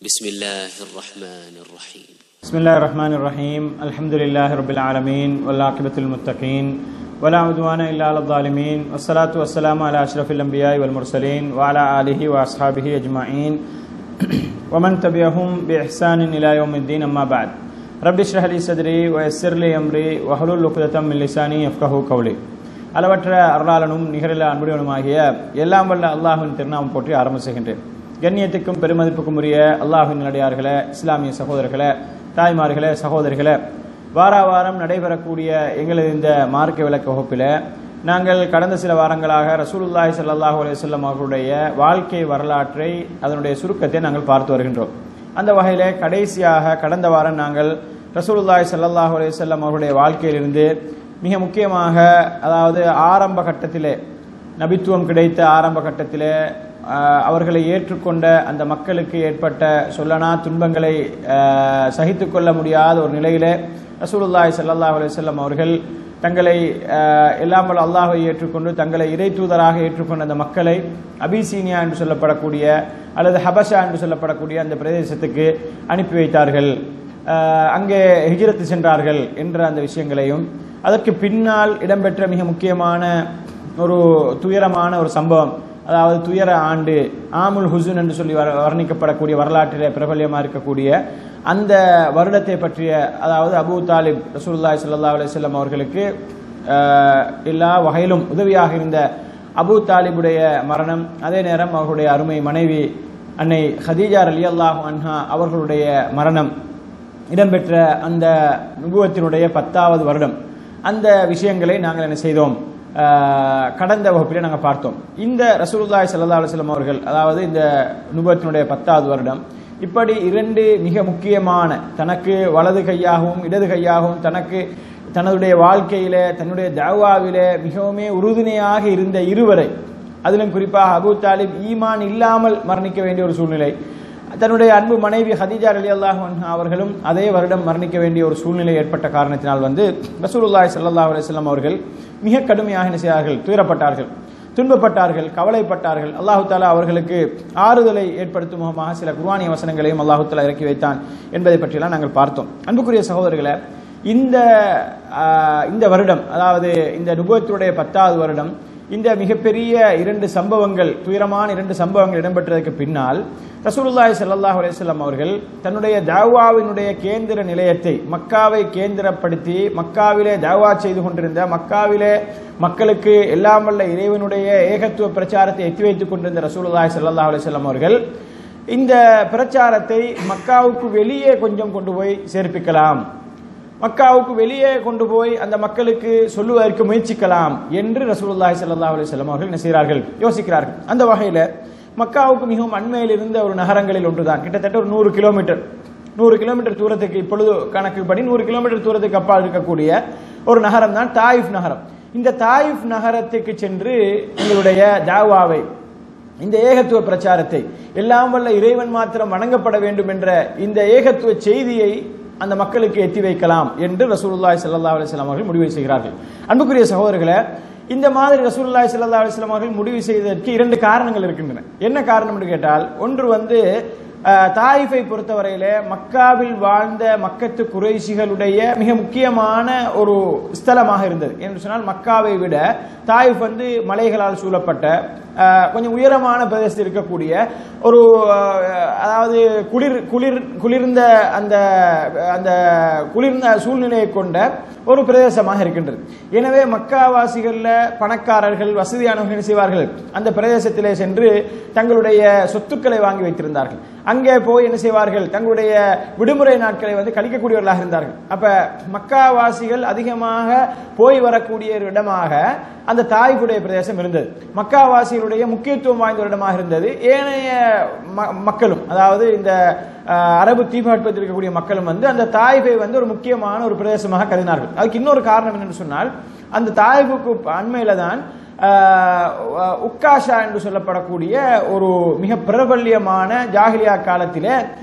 بسم الله الرحمن الرحيم بسم الله الرحمن الرحيم الحمد لله رب العالمين والعاقبة للمتقين ولا عدوان إلا على الظالمين والصلاة والسلام على أشرف الأنبياء والمرسلين وعلى آله وأصحابه أجمعين ومن تبعهم بإحسان إلى يوم الدين أما بعد رب اشرح لي صدري ويسر لي أمري وحلل عقدة من لساني يفقهوا قولي அளவற்ற அருளாளனும் நிகரில் அன்புடையவனுமாகிய எல்லாம் வல்ல அல்லாஹுவின் திருநாமம் போற்றி ஆரம்ப செய்கின்றேன் கண்ணியத்துக்கும் பெருமதிப்புக்கும் உரிய அல்லாஹின் நடிகார்களே இஸ்லாமிய சகோதரர்களே தாய்மார்களே சகோதரிகளே வார வாரம் நடைபெறக்கூடிய எங்களது இந்த மார்க்க விளக்க வகுப்பில் நாங்கள் கடந்த சில வாரங்களாக ரசூலுல்லாஹி ஸல்லல்லாஹு அலைஹி வஸல்லம் அவர்களுடைய வாழ்க்கை வரலாற்றை அதனுடைய சுருக்கத்தை நாங்கள் பார்த்து வருகின்றோம் அந்த வகையில் கடைசியாக கடந்த வாரம் நாங்கள் ரசூலுல்லாஹி ஸல்லல்லாஹு அலைஹி வஸல்லம் அவர்களுடைய வாழ்க்கையிலிருந்து மிக முக்கியமாக அதாவது ஆரம்ப கட்டத்திலே நபித்துவம் கிடைத்த ஆரம்ப கட்டத்திலே ஆஹ், அவர்களை ஏற்றுக்கொண்ட அந்த மக்களுக்கு ஏற்பட்ட சொல்லனா துன்பங்களை ஆஹ், சகித்துக் கொள்ள முடியாத ஒரு நிலையிலே ரசூலுல்லாஹி ஸல்லல்லாஹு அலைஹி வஸல்லம் அவர்கள் தங்களை ஆஹ், எல்லாம் வல்ல அல்லாஹ்வை ஏற்றுக்கொண்டு தங்களை இறை தூதராக ஏற்றுக்கொண்ட அந்த மக்களை அபிசீனியா என்று சொல்லப்படக்கூடிய அல்லது ஹபஷா என்று சொல்லப்படக்கூடிய அந்த பிரதேசத்துக்கு அனுப்பி வைத்தார்கள் ஆஹ், அங்கே ஹிஜ்ரத்து சென்றார்கள் என்ற அந்த விஷயங்களையும் அதற்கு பின்னால் இடம்பெற்ற மிக முக்கியமான ஒரு துயரமான ஒரு சம்பவம் அதாவது துயர ஆண்டு ஆமுல் ஹுசுன் என்று சொல்லி வர- வர்ணிக்கப்படக்கூடிய வரலாற்றிலே பிரபல்யமாக இருக்கக்கூடிய அந்த வருடத்தை பற்றிய அதாவது அபூ தாலிப் ரசூலுல்லாஹி ஸல்லல்லாஹு அலைஹி வஸல்லம் அவர்களுக்கு ஆஹ், எல்லா வகையிலும் உதவியாக இருந்த அபூ தாலிபுடைய மரணம் அதே நேரம் அவர்களுடைய அருமை மனைவி அன்னை ஹதீஜா ரலியல்லாஹு அன்ஹா அவர்களுடைய மரணம் இடம்பெற்ற அந்த நுபுவத்தினுடைய பத்தாவது வருடம் அந்த விஷயங்களை நாங்கள் என்ன செய்தோம் ஆஹ், கடந்த வகுப்பிலே நாங்கள் பார்த்தோம் இந்த ரசூலுல்லாஹி ஸல்லல்லாஹு அலைஹி வஸல்லம் அவர்கள் அதாவது இந்த நுபுவத்தினுடைய பத்தாவது வருடம் இப்படி இரண்டு மிக முக்கியமான தனக்கு வலது கையாகவும் இடது கையாகவும் தனக்கு தன்னுடைய வாழ்க்கையிலே தன்னுடைய தாவாவிலே மிகவுமே உறுதுணையாக இருந்த இருவரை அதிலும் குறிப்பாக அபூ தாலிப் ஈமான் இல்லாமல் மரணிக்க வேண்டிய ஒரு சூழ்நிலை தன்னுடைய அன்பு மனைவி ஹதீஜா அலி அல்லாஹ் அவர்களும் அதே வருடம் மரணிக்க வேண்டிய ஒரு சூழ்நிலை ஏற்பட்ட காரணத்தினால் வந்து ரசூலுல்லாஹி ஸல்லல்லாஹு அலைஹி வஸல்லம் அவர்கள் மிக கடுமையாக என்ன செய்தார்கள் துயரப்பட்டார்கள் துன்பப்பட்டார்கள் கவலைப்பட்டார்கள் அல்லாஹு தாலா அவர்களுக்கு ஆறுதலை ஏற்படுத்தும் முகமாக சில குர்ஆனிய வசனங்களையும் அல்லாஹு தாலா இறக்கி வைத்தான் என்பதை பற்றியெல்லாம் நாங்கள் பார்த்தோம் அன்புக்குரிய சகோதரர்களை இந்த ஆஹ், இந்த வருடம் அதாவது இந்த நுபுவத்துடைய பத்தாவது வருடம் இந்த மிகப்பெரிய இரண்டு சம்பவங்கள் துயரமான இரண்டு சம்பவங்கள் இடம்பெற்றதற்கு பின்னால் ரசூலுல்லாஹி ஸல்லல்லாஹு அலைஹி வஸல்லம் அவர்கள் தன்னுடைய தாவாவினுடைய கேந்திர நிலையத்தை மக்காவை கேந்திரப்படுத்தி மக்காவிலே தாவா செய்து கொண்டிருந்த மக்காவிலே மக்களுக்கு எல்லாம் வல்ல இறைவனுடைய ஏகத்துவ பிரச்சாரத்தை எத்தி வைத்துக் கொண்டிருந்த ரசூலுல்லாஹி ஸல்லல்லாஹு அலைஹி வஸல்லம் அவர்கள் இந்த பிரச்சாரத்தை மக்காவுக்கு வெளியே கொஞ்சம் கொண்டு போய் சேர்ப்பிக்கலாம் மக்காவுக்கு வெளியே கொண்டு போய் அந்த மக்களுக்கு சொல்லுவதற்கு முயற்சிக்கலாம் என்று ரசூலுல்லாஹி ஸல்லல்லாஹு அலைஹி வஸல்லம் அவர்கள் என்ன செய்கிறார்கள் யோசிக்கிறார்கள் அந்த வகையில் மக்காவுக்கு மிகவும் அண்மையில் இருந்த ஒரு நகரங்களில் ஒன்றுதான் கிட்டத்தட்ட ஒரு நூறு கிலோமீட்டர் நூறு கிலோமீட்டர் தூரத்துக்கு இப்பொழுது கணக்குப்படி நூறு கிலோமீட்டர் தூரத்துக்கு அப்பால் இருக்கக்கூடிய ஒரு நகரம் தான் தாயிஃப் நகரம் இந்த தாயிஃப் நகரத்துக்கு சென்று எங்களுடைய தாவாவை இந்த ஏகத்துவ பிரச்சாரத்தை எல்லாம் வல்ல இறைவன் மாத்திரம் வணங்கப்பட வேண்டும் என்ற இந்த ஏகத்துவ செய்தியை அந்த மக்களுக்கு எத்தி வைக்கலாம் என்று ரசூலுல்லாஹி ஸல்லல்லாஹு அலைஹி வஸல்லம் அவர்கள் முடிவு செய்கிறார்கள் அன்புக்குரிய சகோதரர்களே இந்த மாதிரி ரசூலுல்லாஹி ஸல்லல்லாஹு அலைஹி வஸல்லம் அவர்கள் முடிவு செய்ததற்கு இரண்டு காரணங்கள் இருக்கின்றன என்ன காரணம் என்று கேட்டால் ஒன்று வந்து அஹ், தாயிஃபை பொறுத்தவரையிலே மக்காவில் வாழ்ந்த மக்கத்து குறைஷிகளுடைய மிக முக்கியமான ஒரு ஸ்தலமாக இருந்தது என்று சொன்னால் மக்காவை விட தாயிஃப் வந்து மலைகளால் சூழப்பட்ட அஹ், கொஞ்சம் உயரமான பிரதேசத்தில் இருக்கக்கூடிய ஒரு அஹ், அதாவது குளிர் குளிர் குளிர்ந்த அந்த அந்த குளிர்ந்த சூழ்நிலையை கொண்ட ஒரு பிரதேசமாக இருக்கின்றது எனவே மக்காவாசிகள்ல பணக்காரர்கள் வசதியானவர்கள் என்ன செய்வார்கள் அந்த பிரதேசத்திலே சென்று தங்களுடைய சொத்துக்களை வாங்கி வைத்திருந்தார்கள் அங்கே போய் என்ன செய்வார்கள் தங்களுடைய விடுமுறை நாட்களை வந்து கழிக்கக்கூடியவர்களாக இருந்தார்கள் அப்ப மக்காவாசிகள் அதிகமாக போய் வரக்கூடிய ஒரு இடமாக அந்த தாய்ப்புடைய பிரதேசம் இருந்தது மக்காவாசிகளுடைய முக்கியத்துவம் வாய்ந்த ஒரு இடமாக இருந்தது ஏனைய ம- மக்களும் அதாவது இந்த அஹ், அரபு தீபகற்பத்தில் இருக்கக்கூடிய மக்களும் வந்து அந்த தாய்பை வந்து ஒரு முக்கியமான ஒரு பிரதேசமாக கருதினார்கள் அதுக்கு இன்னொரு காரணம் என்னன்னு சொன்னால் அந்த தாய்புக்கு அண்மையில தான் ஆஹ், உக்காஷா என்று சொல்லப்படக்கூடிய ஒரு மிக பிரபல்யமான ஜாகிலியா காலத்திலே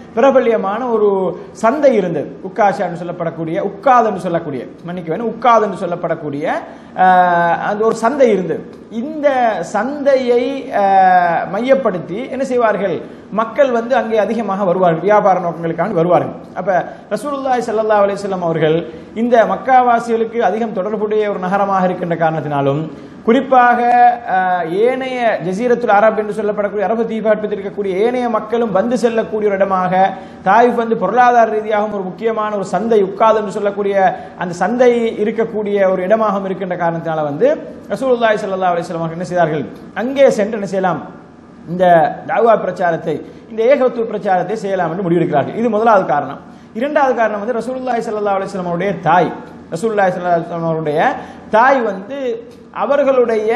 பிரபல்யமான ஒரு சந்தை இருந்தது உக்காஷா என்று சொல்லப்படக்கூடிய உக்காத் என்று சொல்லக்கூடிய மன்னிக்க வேணும் உக்காத் என்று சொல்லப்படக்கூடிய ஆஹ், அந்த ஒரு சந்தை இருந்தது இந்த சந்தையை ஆஹ், மையப்படுத்தி என்ன செய்வார்கள் மக்கள் வந்து அங்கே அதிகமாக வருவார்கள் வியாபார நோக்கங்களுக்காக வருவார்கள் அப்ப ரசூலுல்லாஹி ஸல்லல்லாஹு அலைஹி வஸல்லம் அவர்கள் இந்த மக்காவாசிகளுக்கு அதிகம் தொடர்புடைய ஒரு நகரமாக இருக்கின்ற காரணத்தினாலும் குறிப்பாக ஆஹ், ஏனைய ஜசீரத்துல் அரப் என்று சொல்லப்படக்கூடிய அரபு தீபாட்பத்தில் இருக்கக்கூடிய ஏனைய மக்களும் வந்து செல்லக்கூடிய ஒரு இடமாக தாயிஃப் வந்து பொருளாதார ரீதியாகவும் ஒரு முக்கியமான ஒரு சந்தை உட்காது என்று சொல்லக்கூடிய அந்த சந்தை இருக்கக்கூடிய ஒரு இடமாகவும் இருக்கின்ற காரணத்தினால வந்து ரசூலுல்லாஹி ஸல்லல்லாஹு அலைஹி வஸல்லம் அவர்கள் என்ன செய்தார்கள் அங்கே சென்று என்ன செய்யலாம் இந்த தாவா பிரச்சாரத்தை இந்த ஏகத்துவ பிரச்சாரத்தை செய்யலாம் என்று முடிவெடுக்கிறார்கள் இது முதலாவது காரணம் இரண்டாவது காரணம் வந்து ரசூலுல்லாஹி ஸல்லல்லாஹு அலைஹி வஸல்லம் அவருடைய தாய் ரசூலுல்லாஹி ஸல்லல்லாஹு அலைஹி வஸல்லம் அவருடைய தாய் வந்து அவர்களுடைய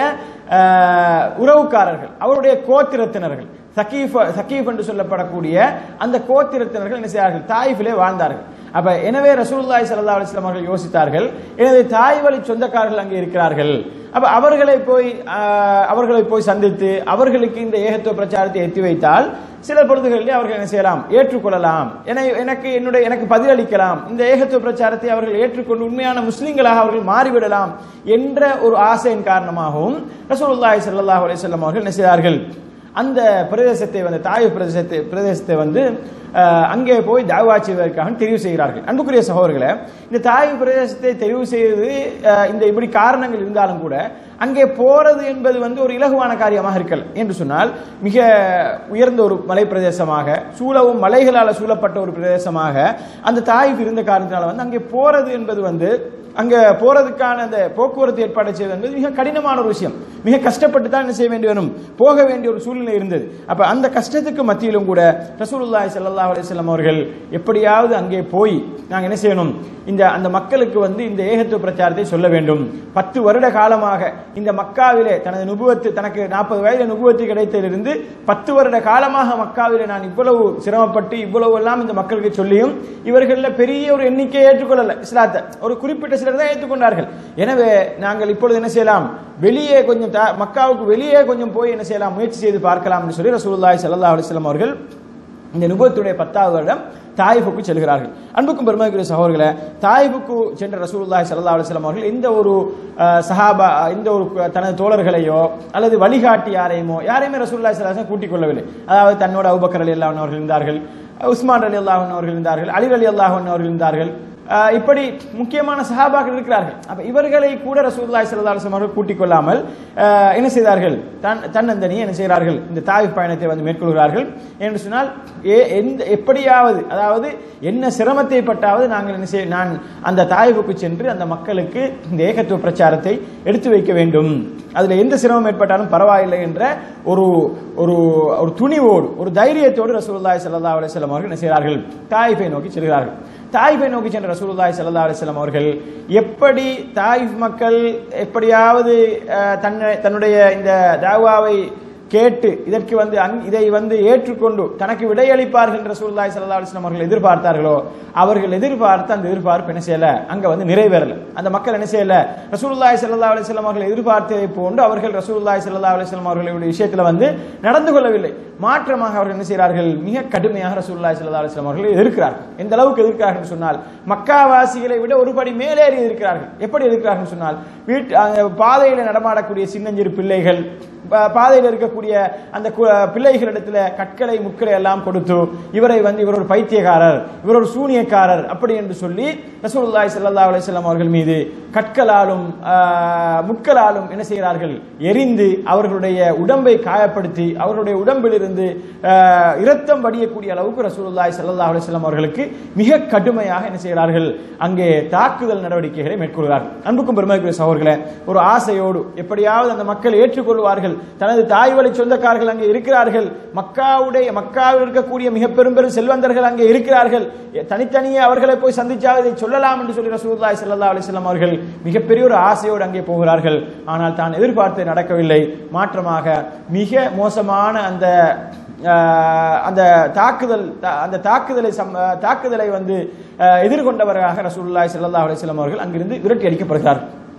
ஆஹ், உறவுக்காரர்கள் அவருடைய கோத்திரத்தினர்கள் சகீஃப் சகீஃப் என்று சொல்லப்படக்கூடிய அந்த கோத்திரத்தினர்கள் என்ன செய்தார்கள் தாயிஃபிலே வாழ்ந்தார்கள் அப்ப எனவே ரசூலுல்லாஹி ஸல்லல்லாஹு அலைஹி வஸல்லம் அவர்கள் யோசித்தார்கள் எனவே தாய் வழி சொந்தக்காரர்கள் அங்கே இருக்கிறார்கள் அப்ப அவர்களை போய் ஆஹ், அவர்களை போய் சந்தித்து அவர்களுக்கு இந்த ஏகத்துவ பிரச்சாரத்தை எத்தி வைத்தால் சில பொழுதுகளிலே அவர்கள் என்ன செய்யலாம் ஏற்றுக்கொள்ளலாம் என எனக்கு என்னுடைய எனக்கு பதிலளிக்கலாம் இந்த ஏகத்துவ பிரச்சாரத்தை அவர்கள் ஏற்றுக்கொண்டு உண்மையான முஸ்லிம்களாக அவர்கள் மாறிவிடலாம் என்ற ஒரு ஆசையின் காரணமாகவும் ரசூலுல்லாஹி ஸல்லல்லாஹு அலைஹி வஸல்லம் அவர்கள் என்ன செய்தார்கள் அந்த பிரதேசத்தை வந்து தாய் பிரதேசத்தை பிரதேசத்தை வந்து அஹ், அங்கே போய் தாவா செய்வதற்காக தெரிவு செய்கிறார்கள் அன்புக்குரிய சகோதரர்களே இந்த தாய் பிரதேசத்தை தெரிவு செய்வது அஹ், இந்த இப்படி காரணங்கள் இருந்தாலும் கூட அங்கே போறது என்பது வந்து ஒரு இலகுவான காரியமாக இருக்கல் என்று சொன்னால் மிக உயர்ந்த ஒரு மலை பிரதேசமாக சூழவும் மலைகளால் சூழப்பட்ட ஒரு பிரதேசமாக அந்த தாய் இருந்த காரணத்தினால வந்து அங்கே போறது என்பது வந்து அங்க போறதுக்கான அந்த போக்குவரத்து ஏற்பாடு செய்வது என்பது மிக கடினமான ஒரு விஷயம் மிக கஷ்டப்பட்டு தான் என்ன செய்ய வேண்டி வரும் போக வேண்டிய ஒரு சூழ்நிலை இருந்தது அப்ப அந்த கஷ்டத்துக்கு மத்தியிலும் கூட ரசூலுல்லாஹி ஸல்லல்லாஹு அலைஹி வஸல்லம் அவர்கள் எப்படியாவது அங்கே போய் நாங்க என்ன செய்யணும் இந்த அந்த மக்களுக்கு வந்து இந்த ஏகத்துவ பிரச்சாரத்தை சொல்ல வேண்டும் பத்து வருட காலமாக இந்த மக்காவிலே தனது நுபுவத்து தனக்கு நாற்பது வயது நுபுவத்து கிடைத்ததிலிருந்து பத்து வருட காலமாக மக்காவிலே நான் இவ்வளவு சிரமப்பட்டு இவ்வளவு எல்லாம் இந்த மக்களுக்கு சொல்லியும் இவர்கள பெரிய ஒரு எண்ணிக்கையை ஏற்றுக்கொள்ளல இஸ்லாத்தை ஒரு குறிப்பிட்ட சிலர் தான் ஏற்றுக்கொண்டார்கள் எனவே நாங்கள் இப்பொழுது என்ன செய்யலாம் வெளியே கொஞ்சம் தா- மக்காவுக்கு வெளியே கொஞ்சம் போய் என்ன செய்யலாம் முயற்சி செய்து பார்க்கலாம் என்று சொல்லி ரசூலுல்லாஹி ஸல்லல்லாஹு அலைஹி வஸல்லம் அவர்கள் இந்த நுபத்துடைய பத்தாவது வருடம் தாயிஃபுக்கு செல்கிறார்கள் அன்புக்கும் பெருமைக்குரிய சகோதரர்களே தாயிஃபுக்கு சென்ற ரசூலுல்லாஹி ஸல்லல்லாஹு அலைஹி வஸல்லம் அவர்கள் இந்த ஒரு அஹ், சஹாபா இந்த ஒரு கு- தனது தோழர்களையோ அல்லது வழிகாட்டி யாரையுமோ யாரையுமே ரசூலுல்லாஹி ஸல்லல்லாஹு அலைஹி வஸல்லம் கூட்டிக் கொள்ளவில்லை அதாவது தன்னோட அபூபக்கர் ரலியல்லாஹு அன்ஹு அவர்கள் இருந்தார்கள் உஸ்மான் ரலியல்லாஹு அன்ஹு அவர்கள் இருந்தார்கள் அலி ரலியல்லாஹு அன்ஹு அவர்கள் இருந்தார்கள் ஆஹ் இப்படி முக்கியமான சஹாபாக்கள் இருக்கிறார்கள் அப்ப இவர்களை கூட ரசூலுல்லாஹி ஸல்லல்லாஹு அலைஹி வஸல்லம் அவர்கள் கூட்டிக் கொள்ளாமல் ஆஹ் என்ன செய்தார்கள் தன் தன்னந்தனியே என்ன செய்கிறார்கள் இந்த தாயிஃப் பயணத்தை வந்து மேற்கொள்கிறார்கள் என்று சொன்னால் ஏ- எந்த எப்படியாவது அதாவது என்ன சிரமத்தை பட்டாவது நாங்கள் என்ன செய்ய நான் அந்த தாயிஃபுக்கு சென்று அந்த மக்களுக்கு இந்த ஏகத்துவ பிரச்சாரத்தை எடுத்து வைக்க வேண்டும் அதுல எந்த சிரமம் ஏற்பட்டாலும் பரவாயில்லை என்ற ஒரு ஒரு ஒரு துணிவோடு ஒரு தைரியத்தோடு ரசூலுல்லாஹி ஸல்லல்லாஹு அலைஹி வஸல்லம் அவர்கள் என்ன செய்கிறார்கள் தாயிஃபை நோக்கி செல்கிறார்கள் தாயிஃபை நோக்கி சென்ற ரசூலுல்லாஹி ஸல்லல்லாஹு அலைஹி வஸல்லம் அவர்கள் எப்படி தாயிஃப் மக்கள் எப்படியாவது அஹ், தன்னை தன்னுடைய இந்த தாவாவை கேட்டு இதற்கு வந்து அங்- இதை வந்து ஏற்றுக்கொண்டு தனக்கு விடையளிப்பார்கள் என்று ரசூலுல்லாஹி ஸல்லல்லாஹு அலைஹி வஸல்லம் அவர்கள் எதிர்பார்த்தார்களோ அவர்கள் எதிர்பார்த்த அந்த எதிர்பார்ப்பு என்ன செய்யல அங்க வந்து நிறைவேறல அந்த மக்கள் என்ன செய்யல ரசூலுல்லாஹி ஸல்லல்லாஹு அலைஹி வஸல்லம் அவர்கள் எதிர்பார்த்ததை போன்று அவர்கள் ரசூலுல்லாஹி ஸல்லல்லாஹு அலைஹி வஸல்லம் அவர்களுடைய விஷயத்துல வந்து நடந்து கொள்ளவில்லை மாற்றமாக அவர்கள் என்ன செய்கிறார்கள் மிக கடுமையாக ரசூலுல்லாஹி ஸல்லல்லாஹு அலைஹி வஸல்லம் அவர்களை எதிர்க்கிறார்கள் எந்த அளவுக்கு எதிர்க்கிறார்கள் என்று சொன்னால் மக்காவாசிகளை விட ஒருபடி மேலேறி இருக்கிறார்கள் எப்படி எதிர்க்கிறார்கள் சொன்னால் வீட்டு அஹ், பாதையில நடமாடக்கூடிய சின்னஞ்சிறு பிள்ளைகள் பா- பாதையில் இருக்கக்கூடிய அந்த கு- பிள்ளைகளிடத்துல கற்களை முட்களை எல்லாம் கொடுத்து இவரை வந்து இவர் ஒரு பைத்தியக்காரர் இவர் ஒரு சூனியக்காரர் அப்படி என்று சொல்லி ரசூலுல்லாஹி ஸல்லல்லாஹு அலைஹி வஸல்லம் அவர்கள் மீது கற்களாலும் ஆஹ், முட்களாலும் என்ன செய்கிறார்கள் எரிந்து அவர்களுடைய உடம்பை காயப்படுத்தி அவர்களுடைய உடம்பிலிருந்து ஆஹ், இரத்தம் வடியக்கூடிய அளவுக்கு ரசூலுல்லாஹி ஸல்லல்லாஹு அலைஹி வஸல்லம் அவர்களுக்கு மிக கடுமையாக என்ன செய்கிறார்கள் அங்கே தாக்குதல் நடவடிக்கைகளை மேற்கொள்கிறார்கள் அன்புக்கும் பெருமைக்குரிய சகோதரர்களே ஒரு ஆசையோடு எப்படியாவது அந்த மக்கள் ஏற்றுக்கொள்வார்கள் தனது தாய் வழி சொந்தக்காரர்கள் அங்கே இருக்கிறார்கள் மக்காவுடைய மக்காவில் இருக்கக்கூடிய மிக பெரும் பெரும் செல்வந்தர்கள் அங்கே இருக்கிறார்கள் எ- தனித்தனியே அவர்களை போய் சந்திச்சாவது இதை சொல்லலாம் என்று சொல்லி ரசூலுல்லாஹி ஸல்லல்லாஹு அலைஹி வஸல்லம் அவர்கள் மிகப்பெரிய ஒரு ஆசையோடு அங்கே போகிறார்கள் ஆனால் தான் எதிர்பார்த்து நடக்கவில்லை மாற்றமாக மிக மோசமான அந்த ஆஹ், அந்த தாக்குதல் தா- அந்த தாக்குதலை சம்- ஆஹ், தாக்குதலை வந்து ஆஹ், எதிர்கொண்டவராக ரசூலுல்லாஹி ஸல்லல்லாஹு அலைஹி வஸல்லம் அவர்கள் அங்கிருந்து விரட்டி அடிக்கப்படுகிறார்கள்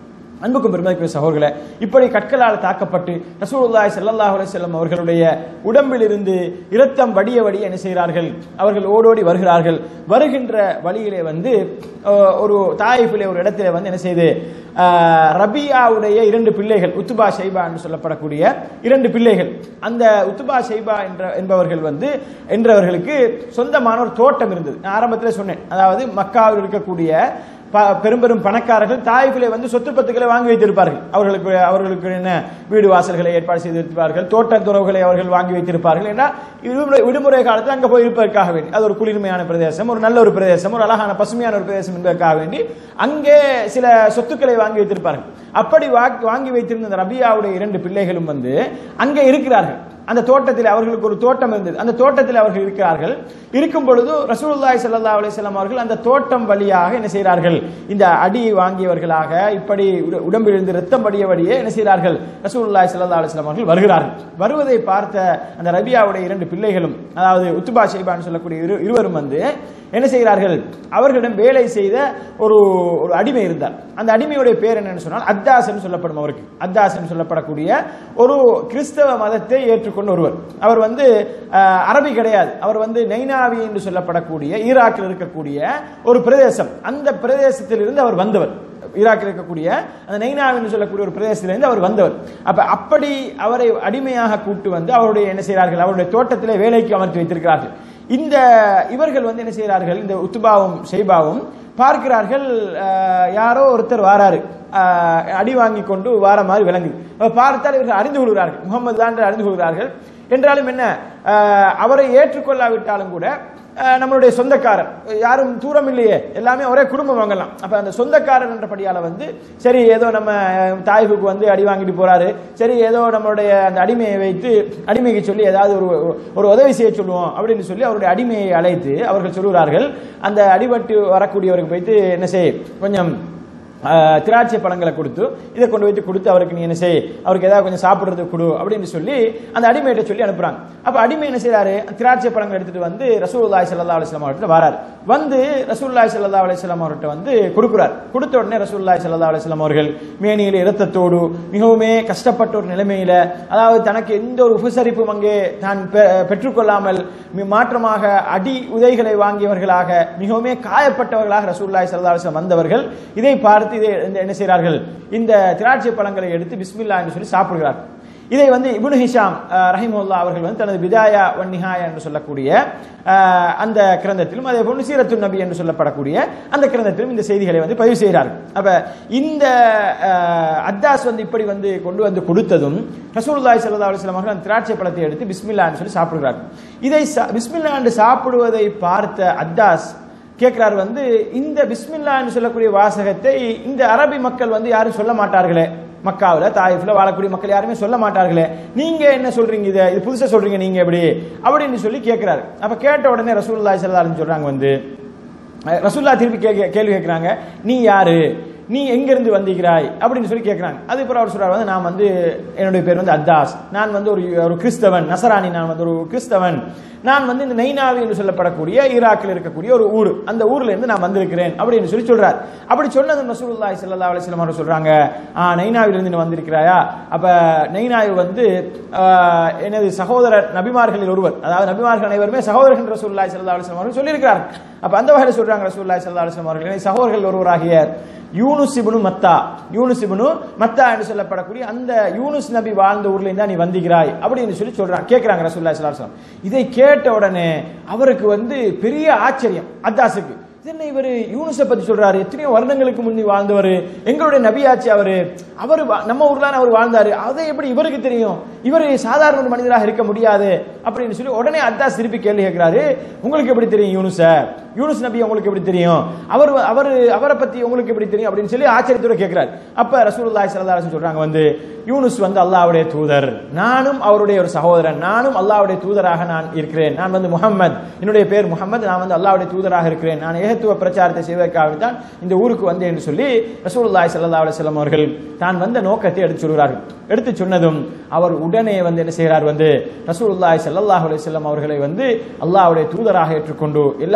அன்புக்கும் பெருமதிக்குரிய சகோதரர்களே இப்படி கற்களால் தாக்கப்பட்டு ரசூலுல்லாஹி ஸல்லல்லாஹு அலைஹி வஸல்லம் அவர்களுடைய உடம்பிலிருந்து இரத்தம் வடிய வடிய என்ன செய்கிறார்கள் அவர்கள் ஓடோடி வருகிறார்கள் வருகின்ற வழியிலே வந்து அஹ், ஒரு தாயிஃபிலே ஒரு இடத்திலே வந்து என்ன செய்து அஹ், ரபியாவுடைய இரண்டு பிள்ளைகள் உத்துபா ஷைபா என்று சொல்லப்படக்கூடிய இரண்டு பிள்ளைகள் அந்த உத்துபா ஷைபா என்ற என்பவர்கள் வந்து என்றவர்களுக்கு சொந்தமான ஒரு தோட்டம் இருந்தது நான் ஆரம்பத்தில் சொன்னேன் அதாவது மக்காவில் இருக்கக்கூடிய ப- பெரும் பெரும் பணக்காரர்கள் தாய்களை வந்து சொத்து பத்துக்களை வாங்கி வைத்திருப்பார்கள் அவர்களுக்கு அவர்களுக்கு என்ன வீடு வாசல்களை ஏற்பாடு செய்திருப்பார்கள் தோட்ட துறவுகளை அவர்கள் வாங்கி வைத்திருப்பார்கள் என்றால் விடுமுறை விடுமுறை காலத்தில் அங்கே போய் இருப்பதற்காக வேண்டி அது ஒரு குளிர்மையான பிரதேசம் ஒரு நல்ல ஒரு பிரதேசம் ஒரு அழகான பசுமையான ஒரு பிரதேசம் என்பதற்காக வேண்டி அங்கே சில சொத்துக்களை வாங்கி வைத்திருப்பார்கள் அப்படி வாங்கி- வாங்கி வைத்திருந்த அந்த ரபியாவுடைய இரண்டு பிள்ளைகளும் வந்து அங்கே இருக்கிறார்கள் அந்த தோட்டத்தில் அவர்களுக்கு ஒரு தோட்டம் இருந்தது அந்த தோட்டத்தில் அவர்கள் இருக்கிறார்கள் இருக்கும் பொழுது ரசூலுல்லாஹி ஸல்லல்லாஹு அலைஹி வஸல்லம் அவர்கள் அந்த தோட்டம் வழியாக என்ன செய்கிறார்கள் இந்த அடி வாங்கியவர்களாக இப்படி உட- உடம்பிலிருந்து ரத்தம் வடியபடியே என்ன செய்கிறார்கள் ரசூலுல்லாஹி ஸல்லல்லாஹு அலைஹி வஸல்லம் அவர்கள் வருகிறார்கள் வருவதை பார்த்த அந்த ரபியாவுடைய இரண்டு பிள்ளைகளும் அதாவது உத்துபா ஷைபான் சொல்லக்கூடிய இரு இருவரும் வந்து என்ன செய்கிறார்கள் அவர்களிடம் வேலை செய்த ஒரு ஒரு அடிமை இருந்தார் அந்த அடிமையுடைய பேர் என்னன்னு சொன்னால் அத்தாசன் சொல்லப்படும் அவருக்கு அத்தாசன் சொல்லப்படக்கூடிய ஒரு கிறிஸ்தவ மதத்தை ஏற்றுக்கொண்ட ஒருவர் அவர் வந்து அஹ், அரபி கிடையாது அவர் வந்து நைனாவி என்று சொல்லப்படக்கூடிய ஈராக்கில் இருக்கக்கூடிய ஒரு பிரதேசம் அந்த பிரதேசத்திலிருந்து அவர் வந்தவர் ஈராக்கில் இருக்கக்கூடிய அந்த நைனாவி என்று சொல்லக்கூடிய ஒரு பிரதேசத்திலிருந்து அவர் வந்தவர் அப்ப அப்படி அவரை அடிமையாக கூட்டு வந்து அவருடைய என்ன செய்கிறார்கள் அவருடைய தோட்டத்திலே வேலைக்கு அமர்த்தி வைத்திருக்கிறார்கள் இந்த இவர்கள் வந்து என்ன செய்கிறார்கள் இந்த உத்துபாவும் ஷெய்பாவும் பார்க்கிறார்கள் அஹ், யாரோ ஒருத்தர் வாராரு அஹ், அடி வாங்கி கொண்டு வார மாதிரி விளங்குது அப்ப பார்த்தால் இவர்கள் அறிந்து கொள்கிறார்கள் முகமது தான் என்று அறிந்து கொள்கிறார்கள் என்றாலும் என்ன அஹ், அவரை ஏற்றுக்கொள்ளாவிட்டாலும் கூட அஹ், நம்மளுடைய சொந்தக்காரர் யாரும் தூரம் இல்லையே எல்லாமே ஒரே குடும்பம் வாங்கலாம் அப்ப அந்த சொந்தக்காரர் என்றபடியால வந்து சரி ஏதோ நம்ம அஹ், தாய்வுக்கு வந்து அடி வாங்கிட்டு போறாரு சரி ஏதோ நம்மளுடைய அந்த அடிமையை வைத்து அடிமைக்கு சொல்லி ஏதாவது ஒரு ஒரு உதவி செய்ய சொல்லுவோம் அப்படின்னு சொல்லி அவருடைய அடிமையை அழைத்து அவர்கள் சொல்லுகிறார்கள் அந்த அடிபட்டு வரக்கூடியவருக்கு வைத்து என்ன செய் கொஞ்சம் ஆஹ், திராட்சை பழங்களை கொடுத்து இதை கொண்டு போய் கொடுத்து அவருக்கு நீ என்ன செய் அவருக்கு ஏதாவது கொஞ்சம் சாப்பிடுறதுக்கு கொடு அப்படின்னு சொல்லி அந்த அடிமையிட்ட சொல்லி அனுப்புறாங்க அப்ப அடிமை என்ன செய்றாரு திராட்சை பழங்கள் எடுத்துட்டு வந்து ரசூலுல்லாஹி ஸல்லல்லாஹு அலைஹி வஸல்லம் அவர்கிட்ட வராரு வந்து ரசூலுல்லாஹி ஸல்லல்லாஹு அலைஹி வஸல்லம் அவர்கிட்ட வந்து கொடுக்குறார் கொடுத்த உடனே ரசூலுல்லாஹி ஸல்லல்லாஹு அலைஹி வஸல்லம் அவர்கள் மேனியில இரத்தத்தோடு மிகவுமே கஷ்டப்பட்ட ஒரு நிலைமையில அதாவது தனக்கு எந்த ஒரு உபசரிப்பும் அங்கே தான் பெ- பெற்றுக்கொள்ளாமல் மி- மாற்றமாக அடி உதைகளை வாங்கியவர்களாக மிகவுமே காயப்பட்டவர்களாக ரசூலுல்லாஹி ஸல்லல்லாஹு அலைஹி வஸல்லம் வந்தவர்கள் இதை பார்த்து இதை இந்த- என்ன செய்கிறார்கள் இந்த திராட்சை பழங்களை எடுத்து பிஸ்மில்லா என்று சொல்லி சாப்பிடுகிறார்கள் இதை வந்து இப்னு ஹிஷாம் அஹ், ரஹிமஹுல்லா அவர்கள் வந்து தனது பிதாயா வன் நிஹாயா என்று சொல்லக்கூடிய அஹ், அந்த கிரந்தத்திலும் அதே போன்று சீரத்து நபி என்று சொல்லப்படக்கூடிய அந்த கிரந்தத்திலும் இந்த செய்திகளை வந்து பதிவு செய்கிறார்கள் அப்ப இந்த அஹ், அத்தாஸ் வந்து இப்படி வந்து கொண்டு வந்து கொடுத்ததும் ரசூலுல்லாஹி ஸல்லல்லாஹு அலைஹி வஸல்லம் அவர்கள் அந்த திராட்சை பழத்தை எடுத்து பிஸ்மில்லான்னு சொல்லி சாப்பிடுகிறார்கள் இதை சா- பிஸ்மில்லா என்று சாப்பிடுவதை பார்த்த அத்தாஸ் கேட்கிறார் வந்து இந்த பிஸ்மில்லா என்று சொல்லக்கூடிய வாசகத்தை இந்த அரபி மக்கள் வந்து யாரும் சொல்ல மாட்டார்களே மக்காவுல தாயிஃப்ல வாழக்கூடிய மக்கள் யாருமே சொல்ல மாட்டார்களே நீங்க என்ன சொல்றீங்க இதை இது புதுசா சொல்றீங்க நீங்க எப்படி அப்படின்னு சொல்லி கேட்கிறாரு அப்ப கேட்ட உடனே ரசூலுல்லாஹி ஸல்லல்லாஹு அலைஹி சொல்றாங்க வந்து அஹ், ரசூலுல்லாஹ் திருப்பி கேட்க கேள்வி கேட்கிறாங்க நீ யாரு நீ எங்கிருந்து வந்திருக்கிறாய் அப்படின்னு சொல்லி கேட்கிறாங்க அதுக்கப்புறம் அவர் சொல்றாரு வந்து நான் வந்து என்னுடைய பேர் வந்து அத்தாஸ் நான் வந்து ஒரு ஒரு கிறிஸ்தவன் நசராணி நான் வந்து ஒரு கிறிஸ்தவன் நான் வந்து இந்த நெய்னாவி என்று சொல்லப்படக்கூடிய ஈராக்கில் இருக்கக்கூடிய ஒரு ஊர் அந்த ஊர்ல இருந்து நான் வந்திருக்கிறேன் அப்படின்னு சொல்லி சொல்றார் அப்படி சொன்னது ரசூலுல்லாஹி ஸல்லல்லாஹு அலைஹி வஸல்லம் அவர்கள் சொல்றாங்க ஆ நெய்னாவில இருந்து நீ வந்திருக்கிறாயா அப்ப நெய்னாவி வந்து ஆ, எனது சகோதரர் நபிமார்களில் ஒருவர் அதாவது நபிமார்கள் அனைவருமே சகோதரர்கள் ரசூலுல்லாஹி ஸல்லல்லாஹு அலைஹி வஸல்லம் அவர்கள் சொல்லியிருக்கிறார்கள் அப்ப அந்த வகையில் சொல்றாங்க ரசூலுல்லாஹி ஸல்லல்லாஹு அலைஹி வஸல்லம் அவர்கள் எனது சகோதரர்கள் ஒருவராகிய யூனுஸ் இப்னு மத்தா யூனுஸ் இப்னு மத்தா என்று சொல்லப்படக்கூடிய அந்த யூனுஸ் நபி வாழ்ந்த ஊர்ல இருந்தா நீ வந்திக்கிறாய் அப்படின்னு சொல்லி சொல்றாங்க கேட்கிறாங்க ரசூலுல்லாஹி ஸல்லல்லாஹு அலைஹி வஸல்லம் இதை கேட்ட உடனே அவருக்கு வந்து பெரிய ஆச்சரியம் அத்தாஸுக்கு இது என்ன இவர் யூனுஸை பத்தி சொல்றாரு எத்தனையோ வருடங்களுக்கு முந்தி வாழ்ந்தவர் எங்களுடைய நபியாச்சு அவரு அவர் வா- நம்ம ஊர்ல அவர் வாழ்ந்தாரு அதை எப்படி இவருக்கு தெரியும் இவர் சாதாரண ஒரு மனிதராக இருக்க முடியாது அப்படின்னு சொல்லி உடனே அத்தாஸ் திருப்பி கேள்வி கேட்கிறாரு உங்களுக்கு எப்படி தெரியும் யூனுஸ யூனுஸ் நபி உங்களுக்கு எப்படி தெரியும் அவர் அவர் அவரை பத்தி உங்களுக்கு எப்படி தெரியும் அப்படின்னு சொல்லி ஆச்சரியத்தோட கேட்கிறார் அப்ப ரசூலுல்லாஹி ஸல்லல்லாஹு அலைஹி வஸல்லம் சொல்றாங்க வந்து யூனுஸ் வந்து அல்லாஹ்வுடைய தூதர் நானும் அவருடைய ஒரு சகோதரன் நானும் அல்லாஹ்வுடைய தூதராக நான் இருக்கிறேன் நான் வந்து முஹம்மத் என்னுடைய பேர் முஹம்மது நான் வந்து அல்லாஹ்வுடைய தூதராக இருக்கிறேன் நான் ஏகத்துவ பிரச்சாரத்தை செய்வதற்காக தான் இந்த ஊருக்கு வந்தேன் என்று சொல்லி ரசூலுல்லாஹி ஸல்லல்லாஹு அலைஹி வஸல்லம் அவர்கள் தான் வந்த நோக்கத்தை எடுத்து சொல்கிறார்கள் எடுத்து சொன்னதும் அவர் உடனே வந்து என்ன செய்கிறார் வந்து ரசூலுல்லாஹி ஸல்லல்லாஹு அலைஹி வஸல்லம் அவர்களை வந்து அல்லாஹ்வுடைய தூதராக ஏற்றுக்கொண்டு எல்லாம் வல்ல அல்லாஹ்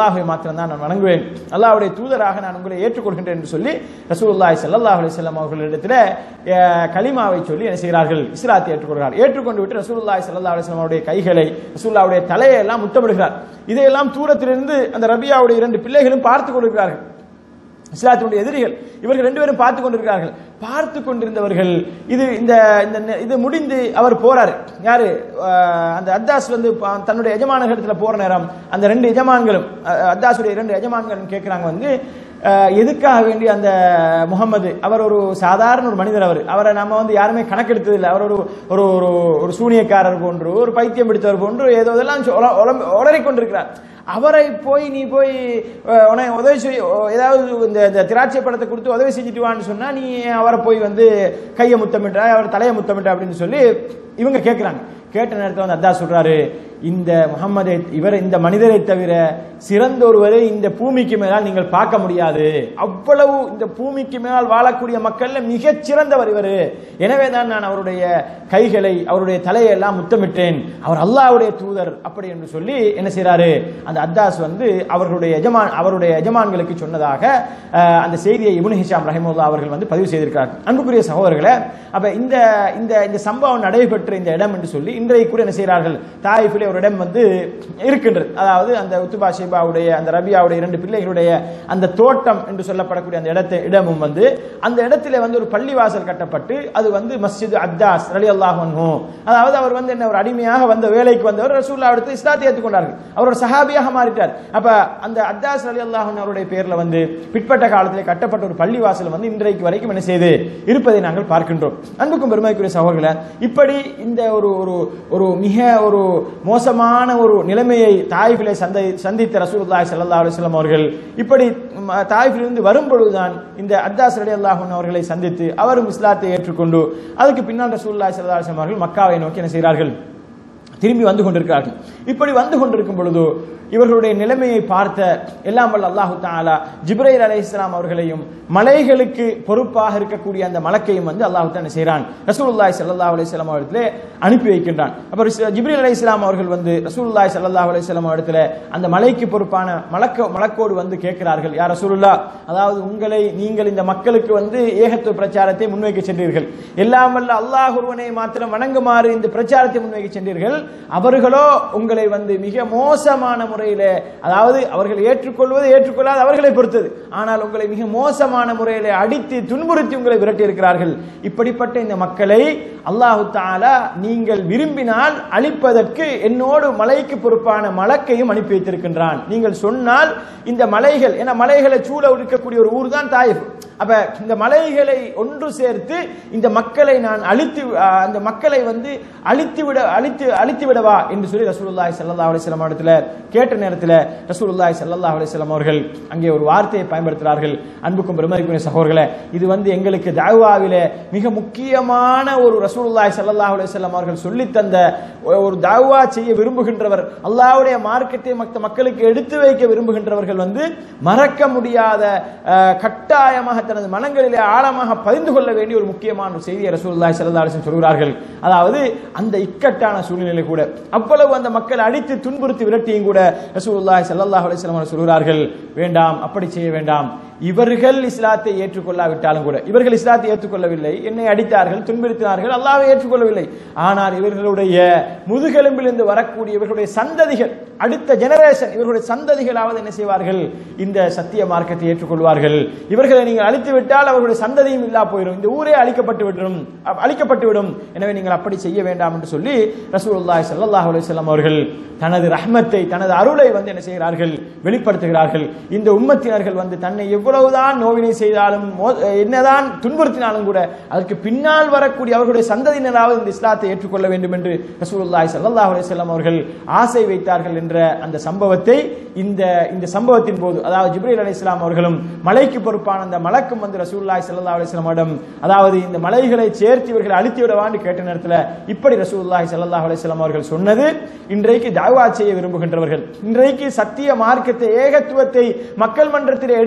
அல்லாஹை மாத்திரம் தான் நான் வணங்குவேன் அல்லாஹ்வுடைய தூதராக நான் உங்களை ஏற்றுக்கொள்கின்றேன் என்று சொல்லி ரசூலுல்லாஹி ஸல்லல்லாஹு அலைஹி வஸல்லம் அவர்களிடத்தில் அஹ், கலிமாவை சொல்லி என்ன செய்கிறார்கள் இஸ்லாத்தை ஏற்றுக்கொள்கிறார் ஏற்றுக்கொண்டு விட்டு ரசூலுல்லாஹி ஸல்லல்லாஹு அலைஹி வஸல்லம் அவருடைய கைகளை ரசூலுல்லாஹ்வுடைய தலையை எல்லாம் முத்தமிடுகிறார் இதையெல்லாம் தூரத்திலிருந்து அந்த ரபியாவுடைய இரண்டு பிள்ளைகளும் பார்த்து கொண்டிருக்கிறார்கள் இஸ்லாத்தினுடைய எதிரிகள் இவர்கள் ரெண்டு பேரும் பார்த்து கொண்டிருக்கிறார்கள் பார்த்து கொண்டிருந்தவர்கள் இது இந்த இந்த நெ- இது முடிந்து அவர் போறாரு யாரு அஹ், அந்த அத்தாஸ் வந்து ப- தன்னுடைய எஜமானகத்துல போற நேரம் அந்த ரெண்டு எஜமான்களும் அஹ், அத்தாஸுடைய இரண்டு எஜமான்களும் கேட்கிறாங்க வந்து அஹ், எதுக்காக வேண்டி அந்த முகமது அவர் ஒரு சாதாரண ஒரு மனிதர் அவர் அவரை நம்ம வந்து யாருமே கணக்கெடுத்தது இல்லை அவர் ஒரு ஒரு ஒரு ஒரு சூனியக்காரர் போன்று ஒரு பைத்தியம் பிடித்தவர் போன்று ஏதோ இதெல்லாம் உளறிக் கொண்டிருக்கிறார் அவரை போய் நீ போய் அஹ், உனக்கு உதவி செய் ஏதாவது இந்த இந்த திராட்சை படத்தை கொடுத்து உதவி செஞ்சுட்டு வான்னு சொன்னா நீ அவரை போய் வந்து கையை முத்தமிட்டா அவர் தலையை முத்தமிட்டா அப்படின்னு சொல்லி இவங்க கேட்குறாங்க கேட்ட நேரத்தில் வந்து அதான் சொல்றாரு இந்த முகம்மதை இவர் இந்த மனிதரை தவிர சிறந்த ஒருவரை இந்த பூமிக்கு மேலால் நீங்கள் பார்க்க முடியாது அவ்வளவு இந்த பூமிக்கு மேலால் வாழக்கூடிய மக்கள்ல மிகச் சிறந்தவர் இவர் எனவே தான் நான் அவருடைய கைகளை அவருடைய தலையை எல்லாம் முத்தமிட்டேன் அவர் அல்லாஹ்வுடைய தூதர் அப்படி என்று சொல்லி என்ன செய்றாரு அந்த அத்தாஸ் வந்து அவர்களுடைய எஜமான் அவருடைய எஜமான்களுக்கு சொன்னதாக அஹ், அந்த செய்தியை இப்னு ஹிஷாம் ரஹிமுல்லா அவர்கள் வந்து பதிவு செய்திருக்கிறார் அன்புக்குரிய சகோதரர்களே அப்ப இந்த இந்த இந்த சம்பவம் நடைபெற்ற இந்த இடம் என்று சொல்லி இன்றைக்கு கூட என்ன செய்கிறார்கள் தாயிஃபிலே ஒரு இடம் வந்து இருக்கின்றது அதாவது அந்த உத்துபா ஷிபாவுடைய அந்த ரபியாவுடைய இரண்டு பிள்ளைகளுடைய அந்த தோட்டம் என்று சொல்லப்படக்கூடிய அந்த இடத்தை இடமும் வந்து அந்த இடத்திலே வந்து ஒரு பள்ளிவாசல் கட்டப்பட்டு அது வந்து மஸ்ஜித் அத்தாஸ் ரலி அல்லாஹ் அதாவது அவர் வந்து என்ன ஒரு அடிமையாக வந்த வேலைக்கு வந்தவர் ரசூல்லா எடுத்து இஸ்லாத்தை ஏற்றுக்கொண்டார்கள் அவர் ஒரு சஹாபியாக மாறிட்டார் அப்ப அந்த அத்தாஸ் அலி அல்லாஹன் அவருடைய பேர்ல வந்து பிற்பட்ட காலத்திலே கட்டப்பட்ட ஒரு பள்ளிவாசல் வந்து இன்றைக்கு வரைக்கும் என்ன செய்து இருப்பதை நாங்கள் பார்க்கின்றோம் அன்புக்கும் பெருமைக்குரிய சகோதரர்களே இப்படி இந்த ஒரு ஒரு ஒரு மிக ஒரு மோசமான ஒரு நிலைமையை தாய்பிலே சந்தை சந்தித்த ரசூலுல்லாஹி ஸல்லல்லாஹு அலைஹி வஸல்லம் அவர்கள் இப்படி ம, தாயிஃபிலிருந்து வரும்பொழுதுதான் இந்த அத்தாஸ் ரலி அல்லாஹன் அவர்களை சந்தித்து அவரும் இஸ்லாத்தை ஏற்றுக்கொண்டு அதுக்கு பின்னால் ரசூலுல்லாஹி ஸல்லல்லாஹு அலைஹி வஸல்லம் அவர்கள் மக்காவை நோக்கி என்ன செய்கிறார்கள் திரும்பி வந்து கொண்டிருக்கிறார்கள் இப்படி வந்து கொண்டிருக்கும் பொழுது இவர்களுடைய நிலைமையை பார்த்த எல்லாம் வல்ல அல்லாஹு தாலா ஜிப்ரைல் அலைஹிஸ்ஸலாம் அவர்களையும் மலைகளுக்கு பொறுப்பாக இருக்கக்கூடிய அந்த மலக்கையும் வந்து அல்லாஹு தாலா செய்கிறான் ரசூலுல்லாஹி ஸல்லல்லாஹு அலைஹி வஸல்லம் அவரிடத்திலே அனுப்பி வைக்கின்றான் அப்ப ஜிப்ரீல் அலைஹிஸ்ஸலாம் அவர்கள் வந்து ரசூலுல்லாஹி ஸல்லல்லாஹு அலைஹி வஸல்லம் இடத்துல அந்த மலைக்கு பொறுப்பான மலக்க மலக்கோடு வந்து கேட்கிறார்கள் யார் ரசூலுல்லாஹ் அதாவது உங்களை நீங்கள் இந்த மக்களுக்கு வந்து ஏகத்துவ பிரச்சாரத்தை முன்வைக்க சென்றீர்கள் எல்லாம் வல்ல அல்லாஹ் ஒருவனை மாத்திரம் வணங்குமாறு இந்த பிரச்சாரத்தை முன்வைக்க சென்றீர்கள் அவர்களோ உங்களை வந்து மிக மோசமான முறையிலே அதாவது அவர்கள் ஏற்றுக்கொள்வது ஏற்றுக்கொள்ளாத அவர்களை பொறுத்தது ஆனால் உங்களை மிக மோசமான முறையிலே அடித்து துன்புறுத்தி உங்களை விரட்டி இருக்கிறார்கள் இப்படிப்பட்ட இந்த மக்களை அல்லாஹு தாலா நீங்கள் விரும்பினால் அழிப்பதற்கு என்னோடு மலைக்கு பொறுப்பான மலக்கையும் அனுப்பி வைத்திருக்கின்றான் நீங்கள் சொன்னால் இந்த மலைகள் ஏன்னா மலைகளை சூழ இருக்கக்கூடிய ஒரு ஊர் தான் தாயிஃப் அப்ப இந்த மலைகளை ஒன்று சேர்த்து இந்த மக்களை நான் அழித்து அஹ், அந்த மக்களை வந்து அழித்து விட அழித்து அழித்து விடவா என்று சொல்லி ரசூலுல்லாஹி ஸல்லல்லாஹு அலைஹி வஸல்லம் இடத்துல கேட்ட நேரத்தில் ரசூலுல்லாஹி ஸல்லல்லாஹு அலைஹி வஸல்லம் அவர்கள் அங்கே ஒரு வார்த்தையை பயன்படுத்துகிறார்கள் அன்புக்கும் பெருமதிக்குரிய சகோதரர்களே இது வந்து எங்களுக்கு தாவாவிலே மிக முக்கியமான ஒரு ரசூலுல்லாஹி ஸல்லல்லாஹு அலைஹி வஸல்லம் அவர்கள் சொல்லி தந்த ஒரு தாவா செய்ய விரும்புகின்றவர் அல்லாஹ்வுடைய மார்க்கத்தை மற்ற மக்களுக்கு எடுத்து வைக்க விரும்புகின்றவர்கள் வந்து மறக்க முடியாத அஹ், கட்டாயமாக தனது மனங்களிலே ஆழமாக பதிந்து கொள்ள வேண்டிய ஒரு முக்கியமான ஒரு செய்தியை ரசூலுல்லாஹி ஸல்லல்லாஹு அலைஹி வஸல்லம் சொல்கிறார்கள் அதாவது அந்த இக்கட்டான சூழ்நிலை கூட அவ்வளவு அந்த மக்கள் அடித்து துன்புறுத்தி விரட்டியும் கூட ரசூலுல்லாஹி ஸல்லல்லாஹு அலைஹி வஸல்லம் அவர்கள் சொல்கிறார்கள் வேண்டாம் அப்படி செய்ய வேண்டாம் இவர்கள் இஸ்லாத்தை ஏற்றுக்கொள்ளாவிட்டாலும் கூட இவர்கள் இஸ்லாத்தை ஏற்றுக்கொள்ளவில்லை என்னை அடித்தார்கள் துன்புறுத்தினார்கள் அல்லாஹ்வை ஏற்றுக்கொள்ளவில்லை ஆனால் இவர்களுடைய முதுகெலும்பிலிருந்து வரக்கூடிய இவர்களுடைய சந்ததிகள் அடுத்த ஜெனரேஷன் இவர்களுடைய சந்ததிகளாவது என்ன செய்வார்கள் இந்த சத்திய மார்க்கத்தை ஏற்றுக்கொள்வார்கள் இவர்களை நீங்கள் அழித்து விட்டால் அவர்களுடைய சந்ததியும் இல்லா போயிடும் இந்த ஊரே அழிக்கப்பட்டு விடும் அ- அழிக்கப்பட்டு விடும் எனவே நீங்கள் அப்படி செய்ய வேண்டாம் என்று சொல்லி ரசூலுல்லாஹி ஸல்லல்லாஹு அலைஹி வஸல்லம் அவர்கள் தனது ரஹ்மத்தை தனது அருளை வந்து என்ன செய்கிறார்கள் வெளிப்படுத்துகிறார்கள் இந்த உம்மத்தினர்கள் வந்து தன்னை எவ்வளவுதான் நோவினை செய்தாலும் மோ- என்னதான் துன்புறுத்தினாலும் கூட அதற்கு பின்னால் வரக்கூடிய அவர்களுடைய சந்ததியினராவது இந்த இஸ்லாத்தை ஏற்றுக்கொள்ள வேண்டும் என்று ரசூலுல்லாஹி ஸல்லல்லாஹு அலைஹி வஸல்லம் அவர்கள் ஆசை வைத்தார்கள் என்ற அந்த சம்பவத்தை இந்த இந்த சம்பவத்தின் போது அதாவது ஜிப்ரீல் அலைஹிஸ்ஸலாம் அவர்களும் மலைக்கு பொறுப்பான அந்த மலக்கும் வந்து ரசூலுல்லாஹி ஸல்லல்லாஹு அலைஹி வஸல்லம் அதாவது இந்த மலைகளை சேர்த்து இவர்கள் அழித்து விடவான்னு கேட்ட நேரத்தில் இப்படி ரசூலுல்லாஹி ஸல்லல்லாஹு அலைஹி வஸல்லம் அவர்கள் சொன்னது இன்றைக்கு தாவா செய்ய விரும்புகின்றவர்கள் இன்றைக்கு சத்திய மார்க்கத்தை ஏகத்துவத்தை மக்கள் மன்றத்தில் எடுத்து வைக்க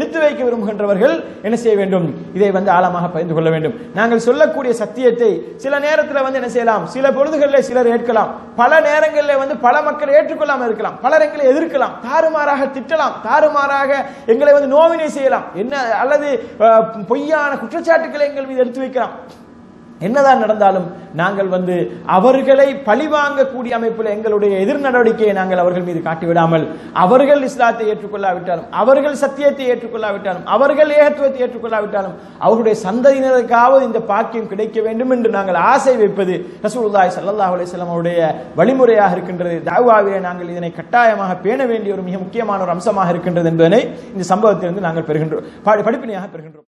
விரும்புகின்றவர்கள் என்ன செய்ய வேண்டும் இதை வந்து ஆழமாக பகிர்ந்து கொள்ள வேண்டும் நாங்கள் சொல்லக்கூடிய சத்தியத்தை சில நேரத்தில் வந்து என்ன செய்யலாம் சில பொழுதுகளில் சிலர் ஏற்கலாம் பல நேரங்களில் வந்து பல மக்கள் ஏற்றுக்கொள்ளாமல் இருக்கலாம் பலர் எங்களை எதிர்க்கலாம் தாறுமாறாக திட்டலாம் தாறுமாறாக எங்களை வந்து நோவினை செய்யலாம் என்ன அல்லது அஹ், பொய்யான குற்றச்சாட்டுகளை எங்கள் மீது எடுத்து வைக்கலாம் என்னதான் நடந்தாலும் நாங்கள் வந்து அவர்களை பழிவாங்கக்கூடிய அமைப்பில் எங்களுடைய எதிர் நடவடிக்கையை நாங்கள் அவர்கள் மீது காட்டிவிடாமல் அவர்கள் இஸ்லாத்தை ஏற்றுக்கொள்ளாவிட்டாலும் அவர்கள் சத்தியத்தை ஏற்றுக்கொள்ளாவிட்டாலும் அவர்கள் ஏகத்துவத்தை ஏற்றுக்கொள்ளாவிட்டாலும் அவர்களுடைய சந்ததியினருக்காவது இந்த பாக்கியம் கிடைக்க வேண்டும் என்று நாங்கள் ஆசை வைப்பது ரசூலுல்லாஹி ஸல்லல்லாஹு அலைஹி வஸல்லம் அவருடைய வழிமுறையாக இருக்கின்றது தாவாவிலே நாங்கள் இதனை கட்டாயமாக பேண வேண்டிய ஒரு மிக முக்கியமான ஒரு அம்சமாக இருக்கின்றது என்பதனை இந்த சம்பவத்திலிருந்து நாங்கள் பெறுகின்றோம் படி- படிப்பினையாக பெறுகின்றோம்